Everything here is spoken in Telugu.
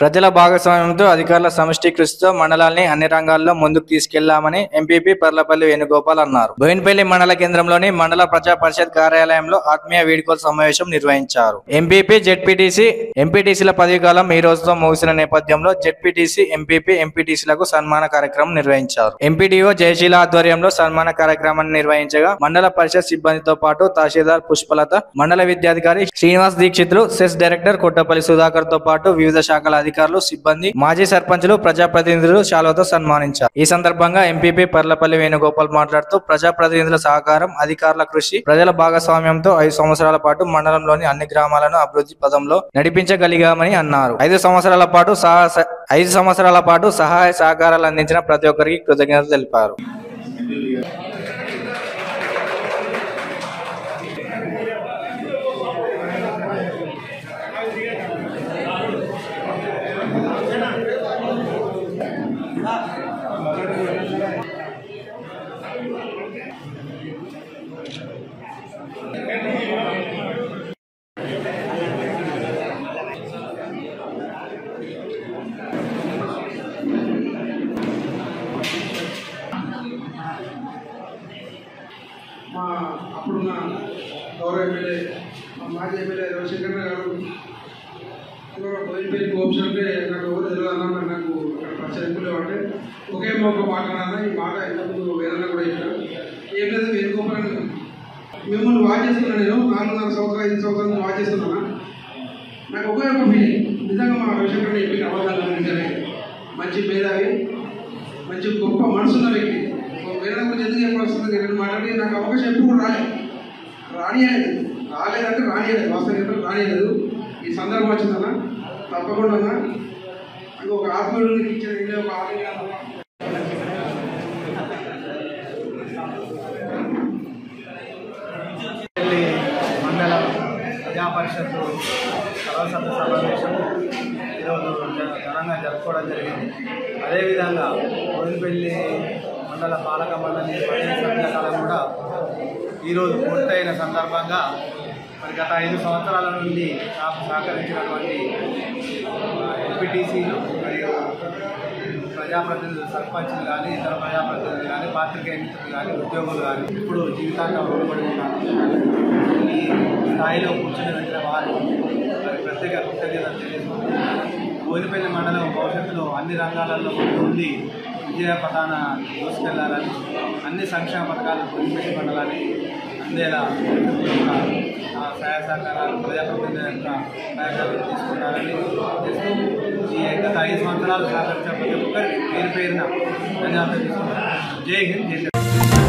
ప్రజల భాగస్వామ్యంతో అధికారుల సమష్టి కృషితో మండలాన్ని అన్ని రంగాల్లో ముందుకు తీసుకెళ్లామని ఎంపీపీ పర్లపల్లి వేణుగోపాల్ అన్నారు బోయినపల్లి మండల కేంద్రంలోని మండల ప్రజా పరిషత్ కార్యాలయంలో ఆత్మీయ వీడ్కోలు సమావేశం నిర్వహించారు ఎంపీపీ జెడ్పీటీసీ ఎంపీటీసీల పదవి కాలం ఈ రోజుతో ముగిసిన నేపథ్యంలో జెడ్పీటీసీ ఎంపీపీ ఎంపీటీసీలకు సన్మాన కార్యక్రమం నిర్వహించారు ఎంపీడీఓ జయశీల ఆధ్వర్యంలో సన్మాన కార్యక్రమాన్ని నిర్వహించగా మండల పరిషత్ సిబ్బందితో పాటు తహసీల్దార్ పుష్పలత మండల విద్యాధికారి శ్రీనివాస్ దీక్షితులు సెస్ డైరెక్టర్ కొట్టపల్లి సుధాకర్ తో పాటు వివిధ శాఖల అధికారులు సిబ్బంది మాజీ సర్పంచులు ప్రజాప్రతినిధులు శాలువతో సన్మానించారు ఈ సందర్భంగా ఎంపీపీ పర్లపల్లి వేణుగోపాల్ మాట్లాడుతూ ప్రజాప్రతినిధుల సహకారం అధికారుల కృషి ప్రజల భాగస్వామ్యంతో ఐదు సంవత్సరాల పాటు మండలంలోని అన్ని గ్రామాలను అభివృద్ధి పదంలో నడిపించగలిగామని అన్నారు ఐదు సంవత్సరాల పాటు సహా ఐదు సంవత్సరాల పాటు సహాయ సహకారాలు అందించిన ప్రతి ఒక్కరికి కృతజ్ఞతలు తెలిపారు మా అప్పుడున్న గౌరవ ఎమ్మెల్యే మా మాజీ ఎమ్మెల్యే రవిశంకర్ గారు పోయిపోయి గోప్స్ అంటే నాకు ఎవరు తెలియదు అన్న మరి నాకు అక్కడ పరిచయం లేవంటే ఒకే ఒక మాట అన్న ఈ మాట ఎంతకు వేదన కూడా చెప్పాను ఏం లేదు వేరుకోపని మిమ్మల్ని వాచ్ చేస్తున్నాను నేను నాలుగున్నర సంవత్సరాలు ఐదు సంవత్సరాల నుంచి వాచ్ చేస్తున్నాను నాకు ఒకే ఒక ఫీలింగ్ నిజంగా మా రవిశంకర్ చెప్పిన అవగాహన నిజమే మంచి మేధావి మంచి గొప్ప మనసున్న వ్యక్తి వేరే గురించి ఎందుకు ఎప్పుడు వస్తుంది నేను మాట్లాడి నాకు అవకాశం ఎప్పుడు కూడా రాలేదు రానియలేదు రాలేదంటే రానియలేదు వాస్తవం చెప్పాలి రానియలేదు ఈ సందర్భం వచ్చిందన్న తప్పకుండా అన్న నాకు ఒక ఆత్మీయుడు ఇచ్చిన ఇల్లే ఒక ఆత్మీయ ఢిల్లీ మండల ప్రజా పరిషత్తు సర్వసభ్య సమావేశం ఈరోజు జ- ఘనంగా జరుపుకోవడం జరిగింది అదేవిధంగా కోయిలపల్లి మండల పాలక మండలి పదిహేను సభ్యుల కాలం కూడా ఈరోజు పూర్తయిన సందర్భంగా మరి గత ఐదు సంవత్సరాల నుండి నాకు సహకరించినటువంటి ఎంపీటీసీలు మరియు ప్రజాప్రతినిధులు సర్పంచులు కానీ ఇతర ప్రజాప్రతినిధులు కానీ పాత్రికేయ మిత్రులు కానీ ఉద్యోగులు కానీ ఇప్పుడు జీవితాంతం రుణపడి ఉన్నారు ఈ స్థాయిలో కూర్చుని వెళ్ళిన వారు మరి ప్రత్యేక కృతజ్ఞతలు తెలియజేసుకుంటున్నారు బోధిపల్లి మండలం భవిష్యత్తులో అన్ని రంగాలలో ముందుండి విజయ పథాన దూసుకెళ్లాలని అన్ని సంక్షేమ పథకాలు బోధిపల్లి మండలానికి అందేలా కూడా ఆ సహాయ సహకారాలు ప్రజాప్రతినిధుల యొక్క సహకారాలు తీసుకుంటారని చేస్తూ ఈ గత ఐదు సంవత్సరాలు సహకరించిన ప్రతి ఒక్కరికి పేరు పేరున ధన్యవాదాలు తీసుకుంటారు జై హింద్ జై తెలుగు.